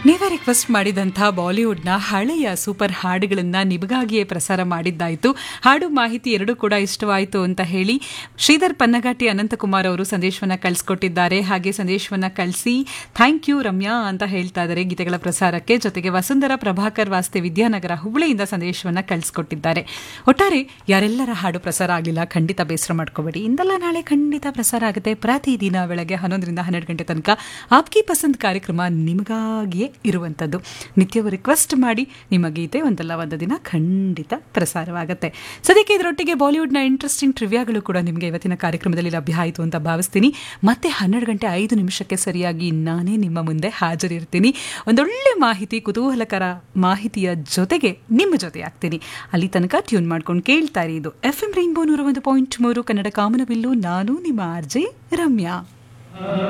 ನೀವೇ ರಿಕ್ವೆಸ್ಟ್ ಮಾಡಿದಂಥ ಬಾಲಿವುಡ್ನ ಹಳೆಯ ಸೂಪರ್ ಹಾಡುಗಳನ್ನು ನಿಮಗಾಗಿಯೇ ಪ್ರಸಾರ ಮಾಡಿದ್ದಾಯಿತು ಹಾಡು ಮಾಹಿತಿ ಎರಡೂ ಕೂಡ ಇಷ್ಟವಾಯಿತು ಅಂತ ಹೇಳಿ ಶ್ರೀಧರ್ ಪನ್ನಘಾಟಿ ಅನಂತಕುಮಾರ್ ಅವರು ಸಂದೇಶವನ್ನ ಕಳಿಸ್ಕೊಟ್ಟಿದ್ದಾರೆ ಹಾಗೆ ಸಂದೇಶವನ್ನ ಕಳಿಸಿ ಥ್ಯಾಂಕ್ ಯು ರಮ್ಯಾ ಅಂತ ಹೇಳ್ತಾ ಇದ್ದಾರೆ ಗೀತೆಗಳ ಪ್ರಸಾರಕ್ಕೆ ಜೊತೆಗೆ ವಸುಂಧರ ಪ್ರಭಾಕರ್ ವಾಸ್ತೆ ವಿದ್ಯಾನಗರ ಹುಬ್ಬಳ್ಳಿಯಿಂದ ಸಂದೇಶವನ್ನ ಕಳಿಸ್ಕೊಟ್ಟಿದ್ದಾರೆ ಒಟ್ಟಾರೆ ಯಾರೆಲ್ಲರ ಹಾಡು ಪ್ರಸಾರ ಆಗಲಿಲ್ಲ ಖಂಡಿತ ಬೇಸರ ಮಾಡ್ಕೋಬೇಡಿ ಇಂದಲ್ಲ ನಾಳೆ ಖಂಡಿತ ಪ್ರಸಾರ ಆಗುತ್ತೆ ಪ್ರತಿದಿನ ಬೆಳಗ್ಗೆ ಹನ್ನೊಂದರಿಂದ ಹನ್ನೆರಡು ಗಂಟೆ ತನಕ ಆಪ್ಕಿ ಪಸಂದ್ ಕಾರ್ಯಕ್ರಮ ನಿಮಗಾಗಿಯೇ ಇರುವಂಥದ್ದು ನಿತ್ಯವೂ ರಿಕ್ವೆಸ್ಟ್ ಮಾಡಿ ನಿಮ್ಮ ಗೀತೆ ಒಂದಲ್ಲ ಒಂದು ದಿನ ಖಂಡಿತ ಪ್ರಸಾರವಾಗುತ್ತೆ ಸದ್ಯಕ್ಕೆ ಇದರೊಟ್ಟಿಗೆ ಬಾಲಿವುಡ್ನ ಇಂಟ್ರೆಸ್ಟಿಂಗ್ ಟ್ರಿವ್ಯಾಗಳು ಕೂಡ ನಿಮಗೆ ಇವತ್ತಿನ ಕಾರ್ಯಕ್ರಮದಲ್ಲಿ ಲಭ್ಯ ಆಯಿತು ಅಂತ ಭಾವಿಸ್ತೀನಿ ಮತ್ತೆ ಹನ್ನೆರಡು ಗಂಟೆ ಐದು ನಿಮಿಷಕ್ಕೆ ಸರಿಯಾಗಿ ನಾನೇ ನಿಮ್ಮ ಮುಂದೆ ಹಾಜರಿರ್ತೀನಿ ಒಂದೊಳ್ಳೆ ಮಾಹಿತಿ ಕುತೂಹಲಕರ ಮಾಹಿತಿಯ ಜೊತೆಗೆ ನಿಮ್ಮ ಜೊತೆ ಆಗ್ತೀನಿ ಅಲ್ಲಿ ತನಕ ಟ್ಯೂನ್ ಮಾಡ್ಕೊಂಡು ಕೇಳ್ತಾ ಇರಿ ಇದು ಎಫ್ ಎಂ ರೈನ್ಬೋ ನೂರ ಒಂದು ಪಾಯಿಂಟ್ ಮೂರು ಕನ್ನಡ ಕಾಮನಬಿಲ್ಲು ನಾನು ನಿಮ್ಮ ಆರ್ಜೆ ರಮ್ಯಾ